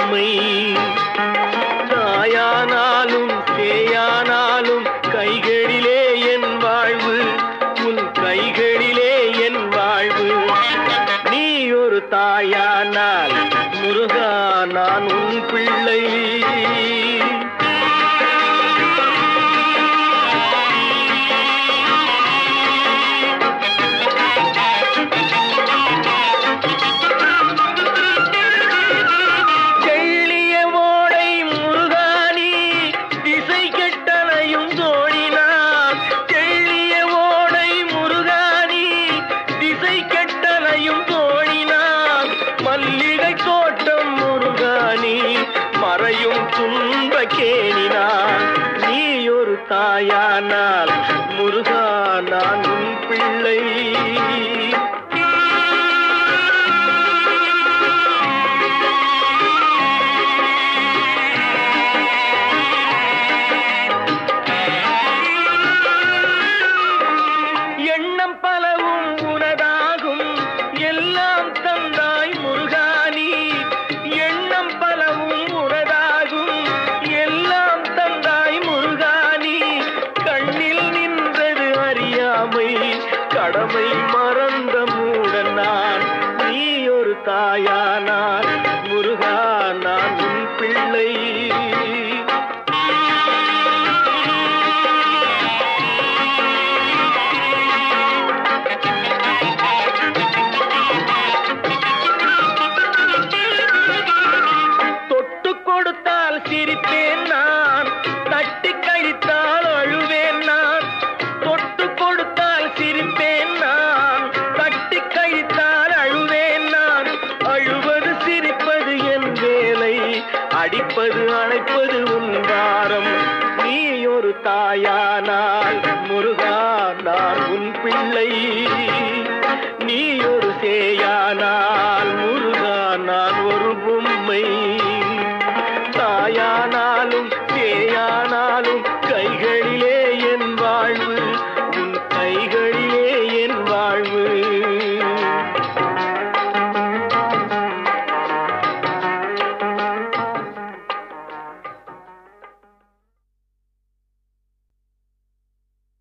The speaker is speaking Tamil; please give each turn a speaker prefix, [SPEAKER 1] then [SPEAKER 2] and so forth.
[SPEAKER 1] அறியாமை தாயானாலும் சேயானாலும் கைகளிலே என் வாழ்வு உன் கைகளிலே என் வாழ்வு நீ ஒரு தாயானால் முருகா நான் உன் பிள்ளை தெள்ளிய ஓடை முருகானி திசை கெட்டலையும் தோழினான் தெள்ளிய ஓடை முருகானி திசை கெட்டலையும் தோழினான் மல்லிகை தோட்டம் முருகானி மறையும் துன்ப கேணினான் நீ ஒரு தாயானால் முருகா நான் உன் பிள்ளை எண்ணம் பலவும் உனதாகும் எல்லாம் தந்தாய் முருகானி எண்ணம் பலவும் உனதாகும் எல்லாம் தந்தாய் முருகானி கண்ணில் நின்றது அறியாமை கடமை மறந்த மூடன் நான் நீ ஒரு தாயானார் முருகா நான் உன் பிள்ளை தொட்டு கொடுத்தால் சிரிப்பேன் நான் தட்டி கழித்தால் அழுவேன் நான் தொட்டு கொடுத்தால் சிரிப்பேன் நான் தட்டி கழித்தால் அழுவேன் நான் அழுவது சிரிப்பது என் வேலை அடிப்பது அணைப்பது உன் வாரம் நீ ஒரு தாயானால் முருகா நான் உன் பிள்ளை